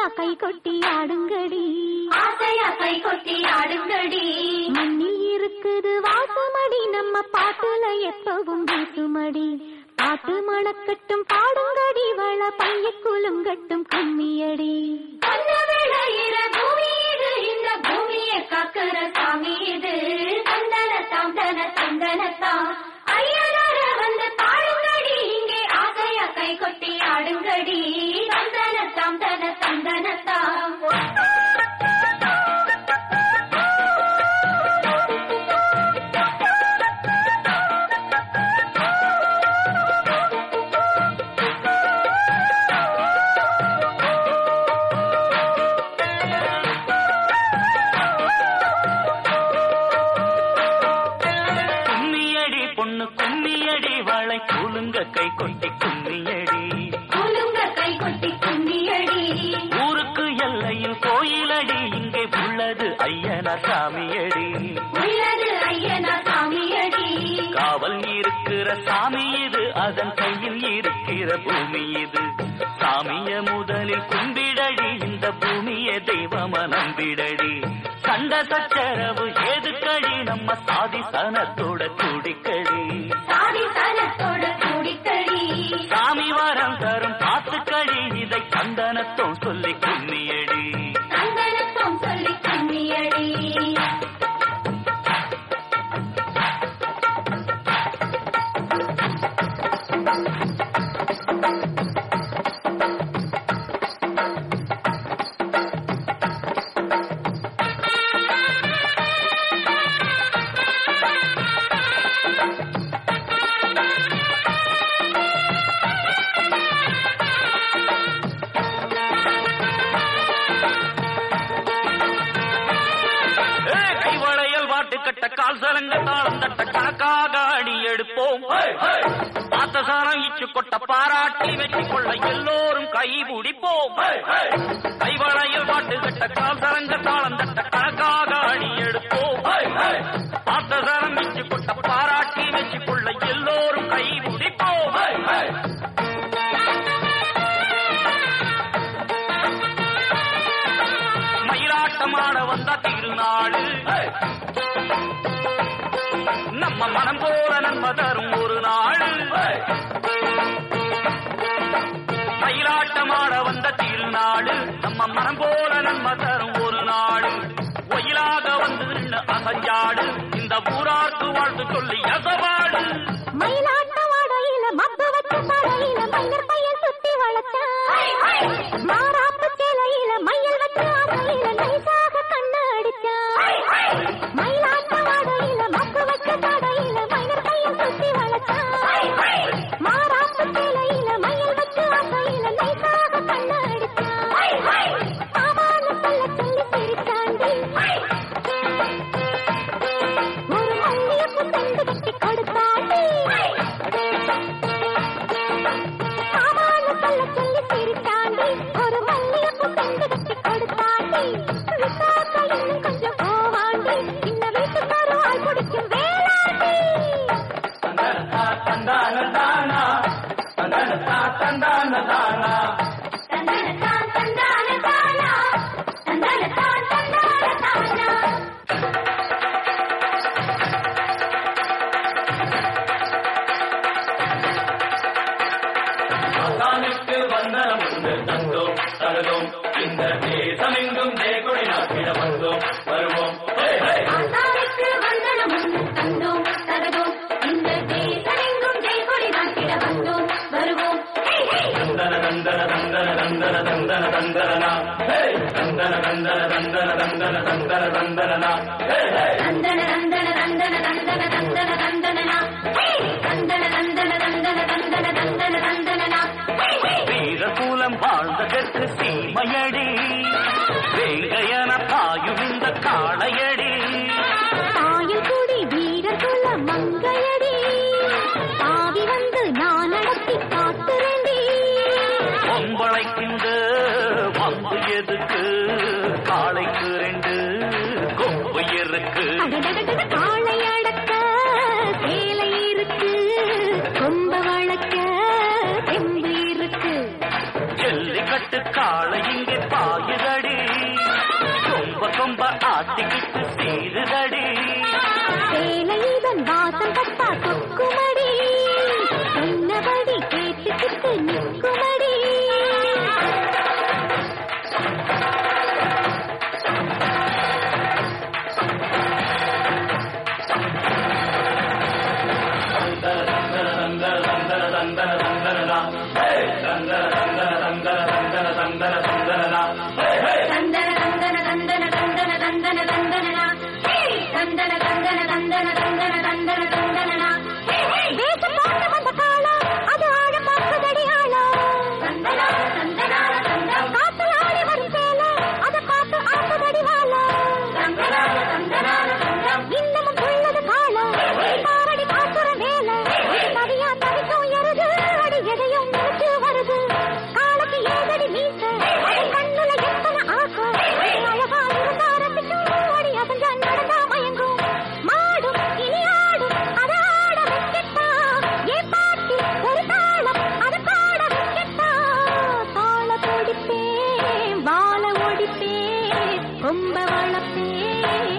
ஆசையா கை கொட்டி ஆடுங்கடி ஆசையா கை கொட்டி ஆடுங்கடி மண்ணில் இருக்குது வாசமடி நம்ம பாட்டுல எப்பவும் வீசுமடி பாட்டு மணக்கட்டும் பாடுங்கடி வள பைய குலுங்கட்டும் கும்மியடி பொன்ன விளையிற பூமி இது இந்த பூமியை காக்கிற சாமி இது தந்தனத்தாம் தன தந்தனத்தாம் ஐயனார வந்து பாடுங்கடி இங்கே ஆசையா கை கொட்டி ஆடுங்கடி தந்தனத்தாம் தன தந்தனத்தாம் கும்மியடி பொண்ணு கும்மியடி வாழை கூலுங்க கை கொட்டி கும்மியடி குலுங்க கை கொட்டி கும்மியடி ஊருக்கு எல்லையில் கோயிலடி இங்கே உள்ளது ஐயனா சாமியடி உள்ளது ஐயனா சாமியடி காவல் இருக்கிற சாமி இது அதன் கையில் இருக்கிற பூமி இது சாமிய முதலில் கும்பிடடி இந்த பூமிய தெய்வம நம்பிடடி சண்ட சச்சரவு ஏதுக்கடி நம்ம சாதி சனத்தோட குடிக்கடி சாதி சனத்தோட கூடிக்கடி சாமி வரம் தரும் பாத்துக்கடி இதை சந்தனத்தோம் சொல்லி கும்மியடி சந்தனத்தம் சொல்லி கும்மியடி ஏய், கைவளையல் வாட்டு கட்ட கால் சலங்க தாளம் தட்ட கணக்காக அடி எடுப்போம் பார்த்த சாரம் இச்சு கொட்ட பாராட்டி வெற்றி கொள்ள எல்லோரும் கை பிடிப்போம் கைவளையல் வாட்டு கட்ட கால் சலங்க தாளம் தட்ட கணக்காக அடி எடுப்போம் பார்த்த சாரம் இச்சு கொட்ட பாராட்டி வெற்றி கொள்ள எல்லோரும் கை பிடிப்போம் மயிலாட்டமாட வந்த திருநாடு நம்ம மனம் போல நன்மை தரும் ஒரு நாடு மயிலாட்டமாட வந்த திருநாடு நம்ம மனம் போல நன்மை தரும் ஒரு நாடு ஒயிலாக வந்து நின்று அசஞ்சாடு இந்த ஊரார்க்கு வாழ்த்து சொல்லி அசவாடு மயிலாட்ட வாடையில மப்பு வச்ச படையில மயிலர் பையன் சுத்தி வளர்த்தான் மாறாப்பு சேலையில மயில் வச்சு ஆசையில நைசாக கண்ணு அடிச்சான் மயிலாட்ட வாடையில மப்பு வச்ச படையில மயிலர் பையன் சுத்தி வளர்த்தான் மாறாப்பு சேலையில மயில் வச்சு ஆசையில நைசாக கண்ணு அடிச்சான் சாமானு சொல்ல சொல்லி சிரிச்சாண்டி ஒரு மல்லியப்பு தண்டு கட்டி கொடுத்தாண்டி சாமானு சொல்ல சொல்லி சிரிச்சாண்டி ஒரு மல்லியப்பு தண்டு கட்டி கொடுத்தாண்டி விசாக்கா இன்னும் கொஞ்சம் போவாண்டி இன்ன வீட்டுக்காரு ஆள் பிடிக்கும் வேளாண்டி தந்தனத்தான் தந்தான தானா தந்தனத்தான் தந்தான தானா அசாமிற்கு வந்தனம் உண்டு தந்தோம் தருதோம் இந்த தேசமெங்கும் ஜெயக்கொடி நாட்டிட வந்தோம் வருவோம் ஆசாமிக்கு வந்தனம் ஒன்று தந்தோம் தரதோம் இந்த தேசமெங்கும் ஜெய்கொடி நாட்டிட வந்தோம் வருவோம் ஹே, ஹே. தந்தன தந்தன தந்தன தந்தன தந்தன தந்தனா தந்தன தந்தன தந்தன தந்தன தந்தன தந்தனா தந்தன தந்தன தந்தன தந்தன தந்தன தந்தனனா ஹே. தந்தன தந்தன தந்தன தந்தன தந்தன தந்தனனா ஹே, ஹே. வீரகுலம் வாழ்ந்ததற்கு சீமையடி வேங்கையன பாயும் இந்த காளையடி தாயில் கூடி வீரர் குல மங்கையடி தாவி வந்து நான் நடத்தி காத்துறேண்டி பொம்பளைக்கின்ற வம்பு எதுக்கு காளைக்கு ரெண்டு கொம்பு இருக்கு அடடடடட காளை அடக்க சேலை இருக்கு கொம்ப வளர்க்க தெம்பு இருக்கு ஜல்லிக்கட்டு கட்டு காளை இங்கே பாயுதடி கொம்ப கொம்ப ஆத்திக்கிட்டு தீருதடி சேலையுடன் வாசம் கட்டா கொக்குமடி சொன்னபடி கேட்டுக்கிட்டு நிற்குமடி தந்தன தந்தன தந்தன தந்தன தந்தன தந்தனனா தந்தன தந்தன தந்தன தந்தன தந்தன தந்தனனா வேஷம் பார்த்து வந்த காலம் அது ஆழ பார்க்குதடி ஆழம் தந்தனா தந்தனா தந்தம் காத்துல ஆடி வரும் சேலை அதை பார்த்து ஆட்டுதடி வாழம் தந்தனா தந்தனா தந்தம் இன்னமும் துள்ளது காலம் பாரடி காத்துற வேலை தவியா தவிக்கும் எருது அடி எதையும் நினைச்சு வருது காலத்து ஏதடி மீச அது கண்ணுல எத்தனை ஆசை அழகா இருந்தா ரசிக்கும் அடி அசஞ்சா நடந்தா மயங்கும் மாடும் இனி ஆடும் அதை ஆட வைக்கட்டா ஏ பாட்டி ஒரு தாளம் அதை பாட வைக்கட்டா தாள கொடிப்பேன் வாழ ஒடிப்பேன் கொம்ப வளப்பேன்